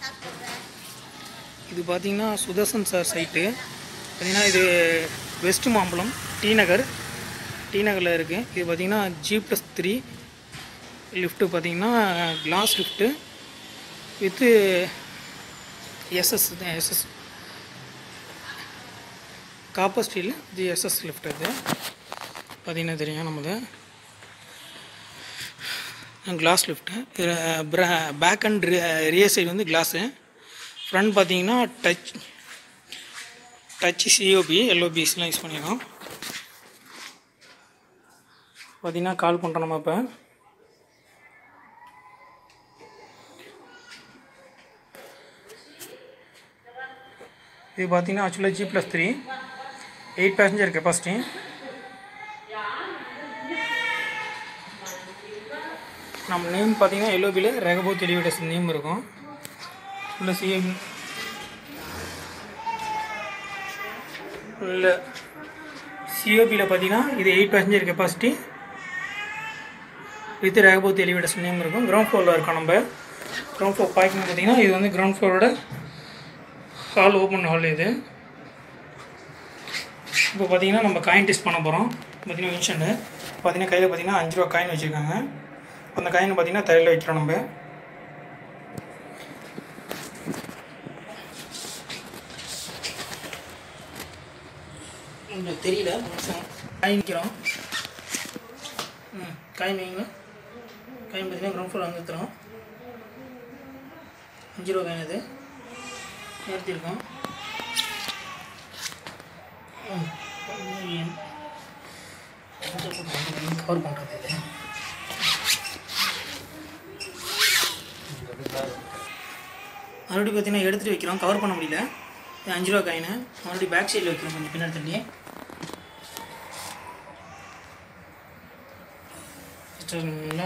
இது பார்த்தீங்கன்னா Sudarshan sir side பார்த்தீங்கன்னா இது west Mambalam T Nagar T நகரில் இருக்குது இது பார்த்தீங்கன்னா ஜி ப்ளஸ் த்ரீ லிஃப்ட்டு பார்த்தீங்கன்னா glass lift with SS SS copper steel இது எஸ்எஸ் லிஃப்ட் இது பார்த்தீங்கன்னா தெரியும் நம்மது glass lift back and rear side வந்து கிளாஸு ஃப்ரண்ட் பார்த்தீங்கன்னா டச் டச் சிஓபி எல்ஓபிஸ்லாம் யூஸ் பண்ணியிருக்கோம் பார்த்தீங்கன்னா கால் பண்ணுறோம் நம்ம இப்போ இது பார்த்தீங்கன்னா ஆக்சுவலாக G plus three eight passenger capacity நம்ம நேம் பார்த்தீங்கன்னா எல்ஓபியில் ரெகபோத் எலிவேட்டர்ஸ் நேம் இருக்கும் உள்ள சிஎம் உள்ள சிஓபியில் பார்த்தீங்கன்னா இது eight passenger capacity with Rehoboth elevators name இருக்கும் கிரவுண்ட் ஃப்ளோரில் இருக்கோம் நம்ம கிரவுண்ட் ஃப்ளோர் பார்க்கிங் பார்த்தீங்கன்னா இது வந்து கிரவுண்ட் ஃப்ளோரோட ஹால் ஓப்பன் ஹால் இது இப்போ பார்த்தீங்கன்னா நம்ம காயின் டெஸ்ட் பண்ண போகிறோம் பார்த்தீங்கன்னா இன்ஷன்ட்டு பார்த்தீங்கன்னா கையில் பார்த்தீங்கன்னா அஞ்சு ரூபா காயின் வச்சுருக்காங்க அந்த காயின் பார்த்தீங்கன்னா தரையில் வைக்கிறோம் நம்ம உங்களுக்கு தெரியல காயின் நிற்கிறோம் ம் காயின் வைங்க காயின் பார்த்தீங்கன்னா கிரவுண்ட் ஃப்ளோர் வந்துருக்கிறோம் அஞ்சு ரூபா காயின் அது நிறுத்தியிருக்கோம் கவர் பண்ணுறது இது மறுபடியும் பார்த்தீங்கன்னா எடுத்துகிட்டு வைக்கிறோம் கவர் பண்ண முடியல இது அஞ்சு ரூபா காயினு மறுபடியும் பேக் சைடில் வைக்கிறோம் கொஞ்சம் பின்னாடி தள்ளி வச்சுருங்களா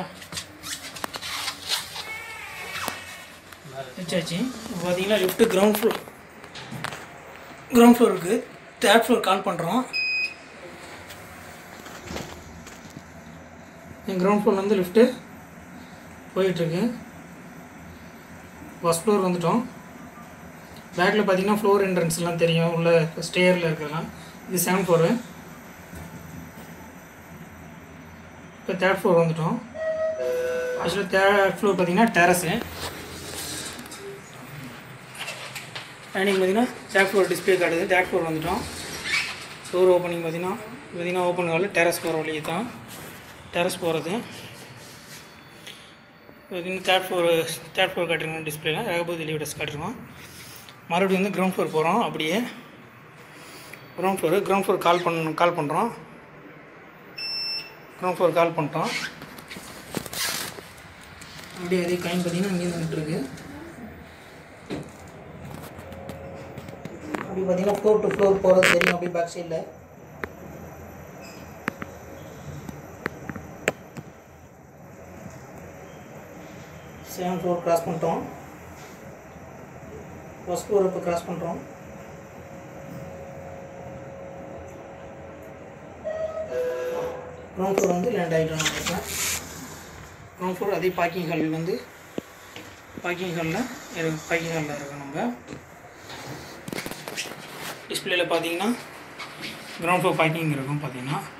வச்சாச்சு இப்போ பார்த்தீங்கன்னா lift ground floor ground floor இருக்குது தேர்ட் ஃப்ளோர் கால் பண்ணுறோம் என் கிரவுண்ட் ஃப்ளோர் வந்து லிஃப்ட்டு போயிட்டுருக்கு ஃபஸ்ட் ஃப்ளோர் வந்துட்டோம் பேக்கில் பார்த்தீங்கன்னா ஃப்ளோர் என்ட்ரன்ஸ்லாம் தெரியும் உள்ள ஸ்டேயரில் இருக்கலாம் இது செவன் ஃப்ளோரு இப்போ தேர்ட் ஃப்ளோர் வந்துட்டோம் ஆக்சுவலாக தேர்ட் ஃப்ளோர் பார்த்தீங்கன்னா டெரஸு டைனிங் பார்த்தீங்கன்னா தேர்ட் ஃப்ளோர் டிஸ்பிளே காட்டுது தேர்ட் ஃப்ளோர் வந்துட்டோம் டோர் ஓப்பனிங் பார்த்தீங்கன்னா பார்த்தீங்கன்னா ஓப்பன் ஹால் டெரஸ் போகிற வழியே தான் டெரஸ் போகிறது பார்த்தீங்கன்னா தேர்ட் ஃப்ளோர் தேர்ட் ஃப்ளோர் காட்டுருங்க டிஸ்பிளேல ரகபூத் எலிவேட்டர்ஸ் காட்டுருக்கோம் மறுபடியும் வந்து கிரவுண்ட் ஃப்ளோர் போகிறோம் அப்படியே ground floor ground floor call பண்ண கால் பண்ணுறோம் கிரவுண்ட் ஃப்ளோர் கால் பண்ணிட்டோம் அப்படியே அதே காயின் பார்த்தீங்கன்னா இங்கே வந்துட்டுருக்கு அப்படி பார்த்தீங்கன்னா ஃப்ளோர் டு ஃப்ளோர் போகிறது தெரியும் அப்படி பேக் சைடில் செவன் ஃப்ளோர் கிராஸ் பண்ணிட்டோம் ஃபஸ்ட் ஃப்ளோர் இப்போ கிராஸ் பண்ணுறோம் கிரவுண்ட் ஃப்ளோர் வந்து லேண்ட் ஆகிட்டோம் நம்ம இப்போ கிரவுண்ட் ஃப்ளோர் அதே பார்க்கிங் ஹாலில் வந்து பார்க்கிங் ஹாலில் பார்க்கிங் ஹாலில் இருக்கோம் நம்ம டிஸ்பிளேல பார்த்தீங்கன்னா கிரவுண்ட் ஃப்ளோர் பார்க்கிங் இருக்கும் பார்த்தீங்கன்னா